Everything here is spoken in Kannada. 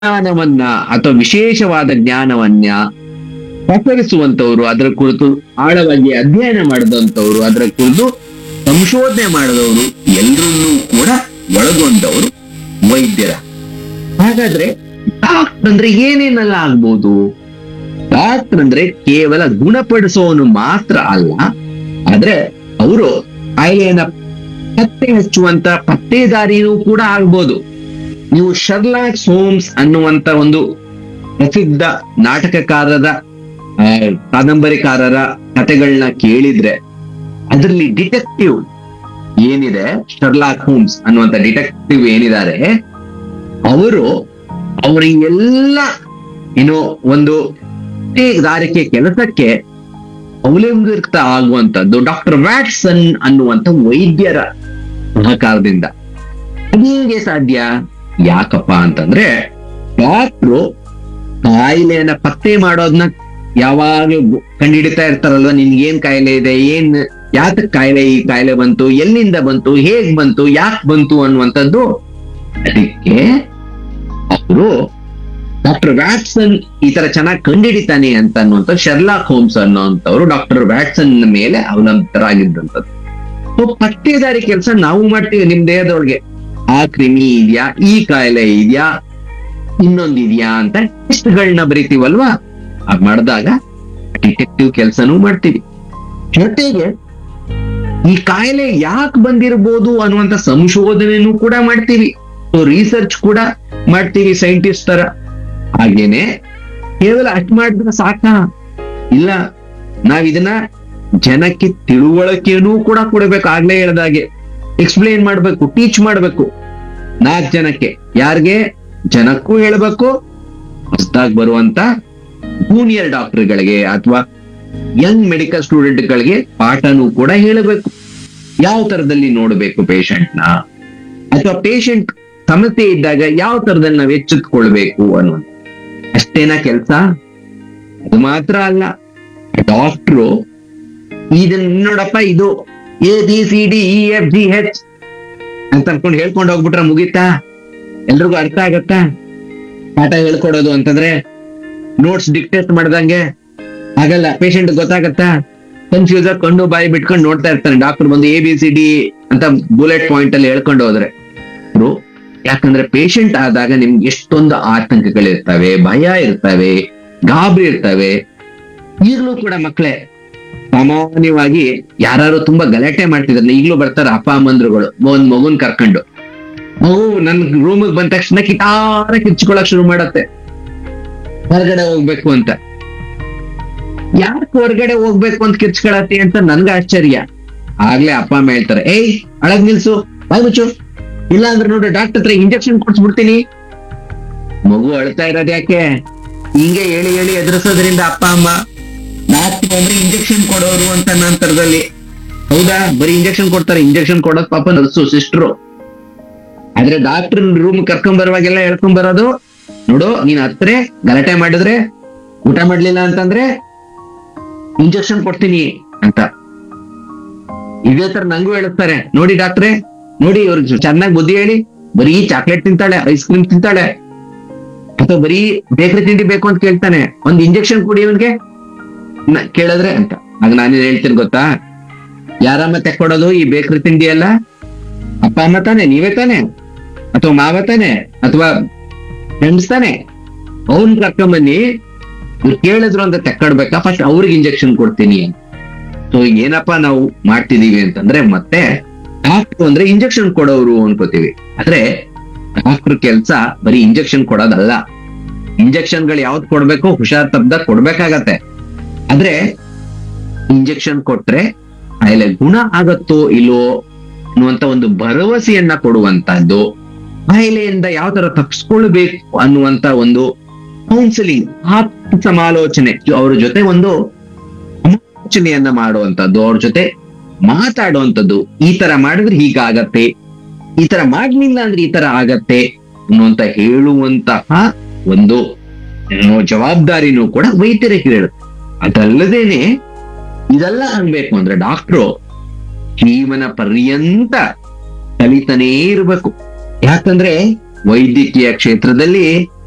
ಜ್ಞಾನವನ್ನ ಅಥವಾ ವಿಶೇಷವಾದ ಜ್ಞಾನವನ್ನ ಪ್ರಸರಿಸುವಂತವ್ರು ಅದರ ಕುರಿತು ಆಳವಾಗಿ ಅಧ್ಯಯನ ಮಾಡಿದಂತವ್ರು ಅದರ ಕುರಿತು ಸಂಶೋಧನೆ ಮಾಡಿದವರು ಎಲ್ಲರನ್ನೂ ಕೂಡ ಒಳಗೊಂಡವರು ವೈದ್ಯರ ಹಾಗಾದ್ರೆ ಡಾಕ್ಟರ್ ಅಂದ್ರೆ ಏನೇನೆಲ್ಲ ಆಗ್ಬೋದು ಡಾಕ್ಟರ್ ಅಂದ್ರೆ ಕೇವಲ ಗುಣಪಡಿಸೋನು ಮಾತ್ರ ಅಲ್ಲ ಆದ್ರೆ ಅವರು ಕಾಯಿಲೆಯನ್ನ ಪತ್ತೆ ಹಚ್ಚುವಂತ ಪತ್ತೇದಾರಿಯೂ ಕೂಡ ಆಗ್ಬೋದು ನೀವು ಶರ್ಲಾಕ್ ಸೋಮ್ಸ್ ಅನ್ನುವಂತ ಒಂದು ಪ್ರಸಿದ್ಧ ನಾಟಕಕಾರರ ಆ, ಕಾದಂಬರಿಕಾರರ ಕಥೆಗಳನ್ನ ಕೇಳಿದ್ರೆ ಅದರಲ್ಲಿ ಡಿಟೆಕ್ಟಿವ್ ಏನಿದೆ ಶರ್ಲಾಕ್ ಹೋಮ್ಸ್ ಅನ್ನುವಂತ ಡಿಟೆಕ್ಟಿವ್ ಏನಿದ್ದಾರೆ ಅವರು ಅವರ ಎಲ್ಲ ಏನು ಒಂದು ದಾರಿಕೆ ಕೆಲಸಕ್ಕೆ ಅವಲಂಬಿತ ಆಗುವಂತದ್ದು ಡಾಕ್ಟರ್ ವ್ಯಾಟ್ಸನ್ ಅನ್ನುವಂತ ವೈದ್ಯರ ಸಹಕಾರದಿಂದ ಅದು ಹೇಗೆ ಸಾಧ್ಯ ಯಾಕಪ್ಪ ಅಂತಂದ್ರೆ ಡಾಕ್ಟ್ರು ಕಾಯಿಲೆಯನ್ನ ಪತ್ತೆ ಮಾಡೋದನ್ನ ಯಾವಾಗ್ಲೂ ಗು- ಕಂಡುಹಿಡಿತಾ ಇರ್ತಾರಲ್ವಾ ನಿನ್ಗೇನ್ ಕಾಯಿಲೆ ಇದೆ ಏನ್ ಯಾತಕ್ ಕಾಯಿಲೆ ಈ ಕಾಯಿಲೆ ಬಂತು ಎಲ್ಲಿಂದ ಬಂತು ಹೇಗ್ ಬಂತು ಯಾಕೆ ಬಂತು ಅನ್ನುವಂಥದ್ದು ಅದಕ್ಕೆ ಅವರು ಡಾಕ್ಟರ್ ವ್ಯಾಟ್ಸನ್ ಈ ತರ ಚೆನ್ನಾಗಿ ಕಂಡುಹಿಡಿತಾನೆ ಅಂತ ಅನ್ನುವಂಥ ಶರ್ಲಾಕ್ ಹೋಮ್ಸ್ ಅನ್ನುವಂಥವ್ರು ಡಾಕ್ಟರ್ ವ್ಯಾಟ್ಸನ್ ಮೇಲೆ ಅವಲಂಬಿತರಾಗಿದ್ದಂಥದ್ದು ಸೊ ಪತ್ತೇದಾರಿ ಕೆಲಸ ನಾವು ಮಾಡ್ತೀವಿ ನಿಮ್ ದೇಹದೊಳಗೆ ಆ ಕ್ರಿಮಿ ಇದೆಯಾ ಈ ಕಾಯಿಲೆ ಇದೆಯಾ ಇನ್ನೊಂದ್ ಇದೆಯಾ ಅಂತ ಟೆಸ್ಟ್ಗಳನ್ನ ಬರಿತೀವಲ್ವಾ ಅದ್ ಮಾಡಿದಾಗ ಡಿಟೆಕ್ಟಿವ್ ಕೆಲಸನೂ ಮಾಡ್ತೀವಿ ಜೊತೆಗೆ ಈ ಕಾಯಿಲೆ ಯಾಕೆ ಬಂದಿರಬಹುದು ಅನ್ನುವಂತ ಸಂಶೋಧನೆನೂ ಕೂಡ ಮಾಡ್ತೀವಿ ಸೊ ರಿಸರ್ಚ್ ಕೂಡ ಮಾಡ್ತೀವಿ ಸೈಂಟಿಸ್ಟ್ ತರ ಹಾಗೇನೆ ಕೇವಲ ಅಷ್ಟ್ ಮಾಡಿದ್ರೆ ಸಾಕ ಇಲ್ಲ ನಾವ್ ಇದನ್ನ ಜನಕ್ಕೆ ತಿಳುವಳಿಕೆನೂ ಕೂಡ ಕೊಡಬೇಕು ಆಗ್ಲೇ ಹೇಳ್ದಾಗೆ ಎಕ್ಸ್ಪ್ಲೇನ್ ಮಾಡ್ಬೇಕು ಟೀಚ್ ಮಾಡ್ಬೇಕು ನಾಲ್ಕು ಜನಕ್ಕೆ ಯಾರಿಗೆ ಜನಕ್ಕೂ ಹೇಳ್ಬೇಕು ಹೊಸದಾಗಿ ಬರುವಂತ ಜೂನಿಯರ್ ಡಾಕ್ಟರ್ಗಳಿಗೆ ಅಥವಾ ಯಂಗ್ ಮೆಡಿಕಲ್ ಸ್ಟೂಡೆಂಟ್ಗಳಿಗೆ ಪಾಠನೂ ಕೂಡ ಹೇಳಬೇಕು ಯಾವ ತರದಲ್ಲಿ ನೋಡಬೇಕು ನ ಅಥವಾ ಪೇಷಂಟ್ ಸಮಸ್ಯೆ ಇದ್ದಾಗ ಯಾವ ತರದಲ್ಲಿ ನಾವು ಎಚ್ಚೆತ್ಕೊಳ್ಬೇಕು ಅನ್ನುವಂಥ ಅಷ್ಟೇನಾ ಕೆಲಸ ಅದು ಮಾತ್ರ ಅಲ್ಲ ಡಾಕ್ಟ್ರು ಇದನ್ನ ನೋಡಪ್ಪ ಇದು A B C D E F G H ಅಂತ ಅನ್ಕೊಂಡು ಹೇಳ್ಕೊಂಡು ಹೋಗ್ಬಿಟ್ರೆ ಮುಗೀತಾ ಎಲ್ರಿಗೂ ಅರ್ಥ ಆಗತ್ತಾ ಪಾಠ ಹೇಳ್ಕೊಡೋದು ಅಂತಂದ್ರೆ ನೋಟ್ಸ್ ಡಿಕ್ಟೇಟ್ ಮಾಡ್ದಂಗೆ ಆಗಲ್ಲ ಪೇಷಂಟ್ ಗೊತ್ತಾಗತ್ತಾ ಕನ್ಫ್ಯೂಸ್ ಆಗಿ ಕಣ್ಣು ಬಾಯಿ ಬಿಟ್ಕೊಂಡು ನೋಡ್ತಾ ಇರ್ತಾನೆ ಡಾಕ್ಟರ್ ಬಂದು ಎ ಬಿ ಸಿ ಡಿ ಅಂತ ಬುಲೆಟ್ ಪಾಯಿಂಟ್ ಅಲ್ಲಿ ಹೇಳ್ಕೊಂಡು ಹೋದ್ರೆ ಅವ್ರು ಯಾಕಂದ್ರೆ ಪೇಷಂಟ್ ಆದಾಗ ನಿಮ್ಗೆ ಎಷ್ಟೊಂದು ಆತಂಕಗಳಿರ್ತವೆ ಭಯ ಇರ್ತವೆ ಗಾಬರಿ ಇರ್ತವೆ ಈಗಲೂ ಕೂಡ ಮಕ್ಕಳೇ ಸಾಮಾನ್ಯವಾಗಿ ಯಾರು ತುಂಬಾ ಗಲಾಟೆ ಮಾಡ್ತಿದ್ರೆ ಈಗಲೂ ಬರ್ತಾರೆ ಅಪ್ಪ ಅಮ್ಮಂದ್ರುಗಳು ಒಂದ್ ಮಗುನ್ ಕರ್ಕೊಂಡು ಮಗು ನನ್ ರೂಮಿಗೆ ಬಂದ ತಕ್ಷಣ ಕಿಟಾರ ಕಿಚ್ಕೊಳಕ್ ಶುರು ಮಾಡತ್ತೆ ಹೊರಗಡೆ ಹೋಗ್ಬೇಕು ಅಂತ ಯಾಕೆ ಹೊರಗಡೆ ಹೋಗ್ಬೇಕು ಅಂತ ಕಿರ್ಚ್ಕೊಳತಿ ಅಂತ ನನ್ಗ ಆಶ್ಚರ್ಯ ಆಗ್ಲೇ ಅಪ್ಪ ಅಮ್ಮ ಹೇಳ್ತಾರೆ ಏಯ್ ಅಳಗ್ ನಿಲ್ಸು ಬಾಯ್ ಮುಚ್ಚು ಇಲ್ಲ ಅಂದ್ರೆ ನೋಡ್ರಿ ಡಾಕ್ಟರ್ ಹತ್ರ ಇಂಜೆಕ್ಷನ್ ಕೊಡ್ಸ್ಬಿಡ್ತೀನಿ ಮಗು ಅಳ್ತಾ ಇರೋದ್ ಯಾಕೆ ಹಿಂಗೆ ಹೇಳಿ ಹೇಳಿ ಎದುರಿಸೋದ್ರಿಂದ ಅಪ್ಪ ಅಮ್ಮ ಡಾಕ್ಟರ್ ಅಂದ್ರೆ ಇಂಜೆಕ್ಷನ್ ಕೊಡೋರು ಅಂತ ನಂತರದಲ್ಲಿ ಹೌದಾ ಬರೀ ಇಂಜೆಕ್ಷನ್ ಕೊಡ್ತಾರೆ ಇಂಜೆಕ್ಷನ್ ಕೊಡೋದ್ ಪಾಪ ನರ್ಸು ಸಿಸ್ಟ್ರು ಆದ್ರೆ ಡಾಕ್ಟರ್ ರೂಮ್ ಕರ್ಕೊಂಡ್ ಬರುವಾಗೆಲ್ಲ ಹೇಳ್ಕೊಂಡ್ ಬರೋದು ನೋಡು ನೀನ್ ಹತ್ರೆ ಗಲಾಟೆ ಮಾಡಿದ್ರೆ ಊಟ ಮಾಡ್ಲಿಲ್ಲ ಅಂತಂದ್ರೆ ಇಂಜೆಕ್ಷನ್ ಕೊಡ್ತೀನಿ ಅಂತ ಇದೇ ತರ ನಂಗೂ ಹೇಳ್ತಾರೆ ನೋಡಿ ಡಾಕ್ಟ್ರೆ ನೋಡಿ ಇವ್ರಿಗೆ ಚೆನ್ನಾಗಿ ಬುದ್ಧಿ ಹೇಳಿ ಬರೀ ಚಾಕ್ಲೇಟ್ ತಿಂತಾಳೆ ಐಸ್ ಕ್ರೀಮ್ ತಿಂತಾಳೆ ಅಥವಾ ಬರೀ ಬೇಕರಿ ತಿಂಡಿ ಬೇಕು ಅಂತ ಕೇಳ್ತಾನೆ ಒಂದ್ ಇಂಜೆಕ್ಷನ್ ಕೊಡಿ ಇವನ್ಗೆ ನ- ಕೇಳಿದ್ರೆ ಅಂತ ಆಗ ನಾನೇನ್ ಹೇಳ್ತೀನಿ ಗೊತ್ತಾ ಯಾರಮ್ಮ ತೆಕ್ಕೊಡೋದು ಈ ಬೇಕರಿ ತಿಂಡಿ ಎಲ್ಲ ಅಪ್ಪ ಅಮ್ಮ ತಾನೆ ನೀವೇ ತಾನೆ ಅಥವಾ ಮಾವ ತಾನೆ ಅಥವಾ ಫ್ರೆಂಡ್ಸ್ ತಾನೆ ಅವ್ನ್ ಕರ್ಕೊಂಬನ್ನಿ ಇವ್ರು ಕೇಳಿದ್ರು ಅಂತ ತೆಕ್ಕೊಡ್ಬೇಕಾ ಫಸ್ಟ್ ಅವ್ರಿಗೆ ಇಂಜೆಕ್ಷನ್ ಕೊಡ್ತೀನಿ ಸೊ ಏನಪ್ಪಾ ನಾವು ಮಾಡ್ತಿದೀವಿ ಅಂತಂದ್ರೆ ಮತ್ತೆ ಡಾಕ್ಟರ್ ಅಂದ್ರೆ ಇಂಜೆಕ್ಷನ್ ಕೊಡೋರು ಅನ್ಕೋತೀವಿ ಆದ್ರೆ ಡಾಕ್ಟರ್ ಕೆಲ್ಸ ಬರೀ ಇಂಜೆಕ್ಷನ್ ಕೊಡೋದಲ್ಲ ಇಂಜೆಕ್ಷನ್ ಗಳು ಯಾವ್ದು ಕೊಡ್ಬೇಕು ಹುಷಾರ್ ತಪ್ಪದ ಕೊಡ್ಬೇಕಾಗತ್ತೆ ಆದ್ರೆ ಇಂಜೆಕ್ಷನ್ ಕೊಟ್ರೆ ಕಾಯಿಲೆ ಗುಣ ಆಗತ್ತೋ ಇಲ್ಲೋ ಅನ್ನುವಂತ ಒಂದು ಭರವಸೆಯನ್ನ ಕೊಡುವಂತದ್ದು ಕಾಯಿಲೆಯಿಂದ ಯಾವ ತರ ತಪ್ಪಿಸ್ಕೊಳ್ಬೇಕು ಅನ್ನುವಂತ ಒಂದು ಕೌನ್ಸಿಲಿಂಗ್ ಆಪ್ತ ಸಮಾಲೋಚನೆ ಅವ್ರ ಜೊತೆ ಒಂದು ಸಮಾಲೋಚನೆಯನ್ನ ಮಾಡುವಂತದ್ದು ಅವ್ರ ಜೊತೆ ಮಾತಾಡುವಂಥದ್ದು ಈ ತರ ಮಾಡಿದ್ರೆ ಹೀಗಾಗತ್ತೆ ಈ ತರ ಮಾಡ್ಲಿಲ್ಲ ಅಂದ್ರೆ ಈ ತರ ಆಗತ್ತೆ ಅನ್ನುವಂತ ಹೇಳುವಂತಹ ಒಂದು ಏನೋ ಜವಾಬ್ದಾರಿನೂ ಕೂಡ ವೈದ್ಯರಿಗೆ ಹೇಳುತ್ತೆ ಅದಲ್ಲದೇನೆ ಇದೆಲ್ಲ ಆಗ್ಬೇಕು ಅಂದ್ರೆ ಡಾಕ್ಟ್ರು ಜೀವನ ಪರ್ಯಂತ ಕಲಿತಾನೇ ಇರ್ಬೇಕು ಯಾಕಂದ್ರೆ ವೈದ್ಯಕೀಯ ಕ್ಷೇತ್ರದಲ್ಲಿ